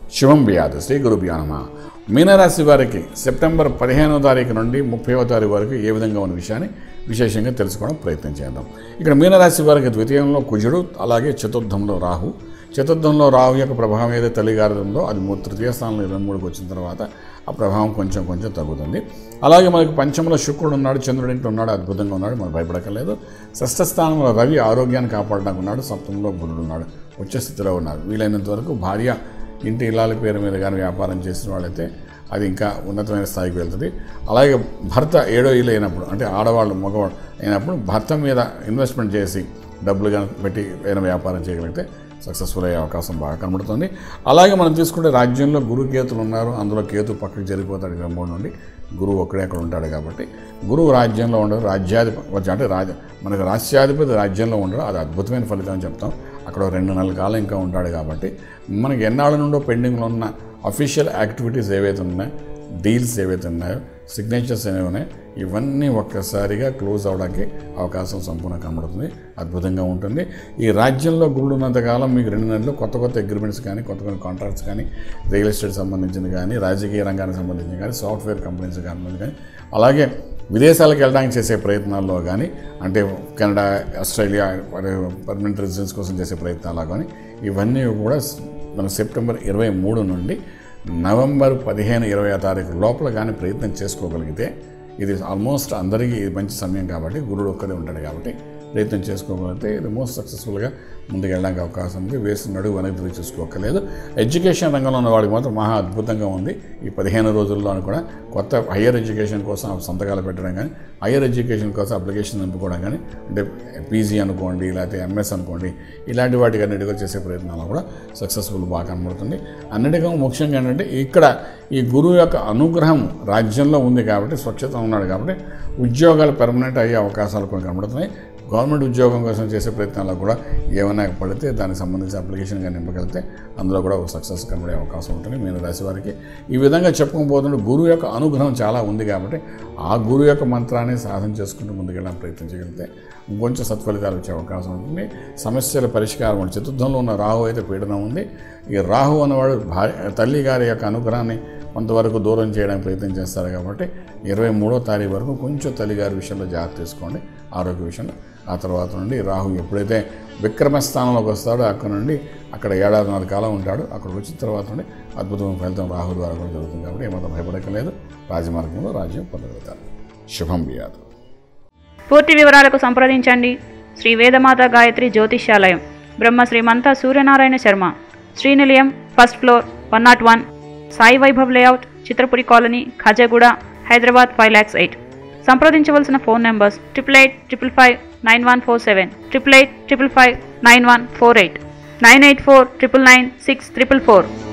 శివం వ్యాధి శ్రీ గురుభ్యో నమ మీనరాశి వారికి సెప్టెంబర్ పదిహేనవ తారీఖు నుండి ముప్పైవ తారీఖు వరకు ఏ విధంగా ఉన్న విషయాన్ని విశేషంగా తెలుసుకోవడం ప్రయత్నం చేద్దాం ఇక్కడ మీనరాశి వారికి ద్వితీయంలో కుజుడు అలాగే చతుర్థంలో రాహు చతుర్థంలో రాహు యొక్క ప్రభావం ఏదైతే తల్లిగారి ఉందో అది మూ- తృతీయ స్థానంలో ఇరవై మూడుకి వచ్చిన తర్వాత ఆ ప్రభావం కొంచెం కొంచెం తగ్గుతుంది అలాగే మనకి పంచంలో శుక్రుడు ఉన్నాడు చంద్రుడు ఇంట్లో ఉన్నాడు అద్భుతంగా ఉన్నాడు మనం భయపడక్కర్లేదు షష్ఠ స్థానంలో రవి ఆరోగ్యాన్ని కాపాడడానికి ఉన్నాడు సప్తమంలో బుధుడు ఉన్నాడు వచ్చే స్థితిలో ఉన్నారు వీలైనంత వరకు భార్య ఇంటి ఇళ్ళాల పేరు మీద కానీ వ్యాపారం చేసిన వాళ్ళైతే అది ఇంకా ఉన్నతమైన స్థాయికి వెళ్తుంది అలాగే భర్త ఏడో ఇల్లు అయినప్పుడు అంటే ఆడవాళ్ళు మగవాళ్ళు అయినప్పుడు భర్త మీద ఇన్వెస్ట్మెంట్ చేసి డబ్బులు కానీ పెట్టి ఏదైనా వ్యాపారం చేయగలిగితే సక్సెస్ఫుల్ అయ్యే అవకాశం బాగా కనబడుతుంది అలాగే మనం తీసుకుంటే రాజ్యంలో గురు కేతులు ఉన్నారు అందులో కేతు పక్కకి జరిగిపోతాడు ఇరవై మూడు నుండి గురువు ఒక్కడే అక్కడ ఉంటాడు కాబట్టి గురువు రాజ్యంలో ఉండడు రాజ్యాధిపతి అంటే రాజ మనకు రాష్ట్రాధిపతి రాజ్యంలో ఉండడు అది అద్భుతమైన ఫలితం అని చెప్తాం అక్కడ ఓ రెండు నెలల కాలం ఇంకా ఉంటాడు కాబట్టి మనకి ఎన్నాళ్ళ నుండో పెండింగ్లో ఉన్న అఫీషియల్ యాక్టివిటీస్ ఏవైతే ఉన్నాయో డీల్స్ ఏవైతే ఉన్నాయో సిగ్నేచర్స్ ఏవైతే ఉన్నాయో ఇవన్నీ ఒక్కసారిగా క్లోజ్ అవడానికి అవకాశం సంపూర్ణ కనబడుతుంది అద్భుతంగా ఉంటుంది ఈ రాజ్యంలో గురుడు ఉన్నంతకాలం మీకు రెండు నెలలు కొత్త కొత్త అగ్రిమెంట్స్ కానీ కొత్త కొత్త కాంట్రాక్ట్స్ కానీ రియల్ ఎస్టేట్ సంబంధించింది కానీ రాజకీయ రంగానికి సంబంధించి కానీ సాఫ్ట్వేర్ కంపెనీస్ సంబంధించి కానీ అలాగే విదేశాలకు వెళ్ళడానికి చేసే ప్రయత్నాల్లో కానీ అంటే కెనడా ఆస్ట్రేలియా పర్మనెంట్ రెసిడెన్స్ కోసం చేసే ప్రయత్నాలు కానీ ఇవన్నీ కూడా మన సెప్టెంబర్ ఇరవై మూడు నుండి నవంబర్ పదిహేను ఇరవై తారీఖు లోపల కానీ ప్రయత్నం చేసుకోగలిగితే ఇది ఆల్మోస్ట్ అందరికీ ఇది మంచి సమయం కాబట్టి గురుడు ఒక్కడే ఉంటాడు కాబట్టి ప్రయత్నం చేసుకోగలిగితే ఇది మోస్ట్ సక్సెస్ఫుల్గా ముందుకు వెళ్ళడానికి అవకాశం ఉంది వేస్తున్నాడు వెనక్కి తిరిగి చూసుకోకలేదు ఎడ్యుకేషన్ రంగంలో ఉన్న వాడికి మాత్రం మహా అద్భుతంగా ఉంది ఈ పదిహేను రోజుల్లోనూ కూడా కొత్త హయ్యర్ ఎడ్యుకేషన్ కోసం సంతకాలు పెట్టడం కానీ హయ్యర్ ఎడ్యుకేషన్ కోసం అప్లికేషన్ నింపుకోవడం కానీ అంటే పీజీ అనుకోండి లేకపోతే ఎంఎస్ అనుకోండి ఇలాంటి వాటికి అన్నిటికీ చేసే ప్రయత్నాలు కూడా సక్సెస్ఫుల్ బాగా కనబడుతుంది అన్నిటికీ ముఖ్యంగా ఏంటంటే ఇక్కడ ఈ గురువు యొక్క అనుగ్రహం రాజ్యంలో ఉంది కాబట్టి స్వచ్ఛత ఉన్నాడు కాబట్టి ఉద్యోగాలు పెర్మనెంట్ అయ్యే అవకాశాలు కొన్ని కనబడుతున్నాయి గవర్నమెంట్ ఉద్యోగం కోసం చేసే ప్రయత్నాల్లో కూడా ఏమైనా పడితే దానికి సంబంధించిన అప్లికేషన్ కానీ నింపగలిగితే అందులో కూడా ఒక సక్సెస్ కనబడే అవకాశం ఉంటుంది మీన రాశి వారికి ఈ విధంగా చెప్పుకోబోతుంటే గురువు యొక్క అనుగ్రహం చాలా ఉంది కాబట్టి ఆ గురువు యొక్క మంత్రాన్ని సాధన చేసుకుంటూ ముందుకెళ్ళడానికి ప్రయత్నం చేయగలిగితే ఇంకొంచెం సత్ఫలితాలు వచ్చే అవకాశం ఉంటుంది సమస్యల పరిష్కారం ఉంది చతుర్థంలో ఉన్న రాహు అయితే పీడనం ఉంది ఈ రాహు అన్నవాడు భార్య తల్లి గారి యొక్క అనుగ్రహాన్ని కొంతవరకు దూరం చేయడానికి ప్రయత్నం చేస్తారు కాబట్టి ఇరవై మూడో తారీఖు వరకు కొంచెం తల్లిగారి విషయంలో జాగ్రత్త తీసుకోండి ఆరోగ్య విషయంలో ఆ తర్వాత నుండి రాహు ఎప్పుడైతే విక్రమ స్థానంలోకి వస్తాడో అక్కడ నుండి అక్కడ ఏడాదిన్నర కాలం ఉంటాడు అక్కడికి వచ్చిన తర్వాత నుండి అద్భుతమైన ఫలితం రాహు ద్వారా కూడా జరుగుతుంది కాబట్టి ఏమాత్రం భయపడక్కలేదు రాజమార్గంలో రాజ్యం పొందగలుగుతారు శుభం వ్యాధు పూర్తి వివరాలకు సంప్రదించండి Shri Vedamata Gayatri Jyotishyalayam Brahma Srimantha Suryanarayana Sharma Srinilayam first floor one nought one Sai Vaibhav layout Chitrapuri colony Khajaguda Hyderabad five lakhs eight సంప్రదించవలసిన phone numbers triple eight triple five nine one four seven triple eight triple five nine one four eight nine eight four triple nine six triple four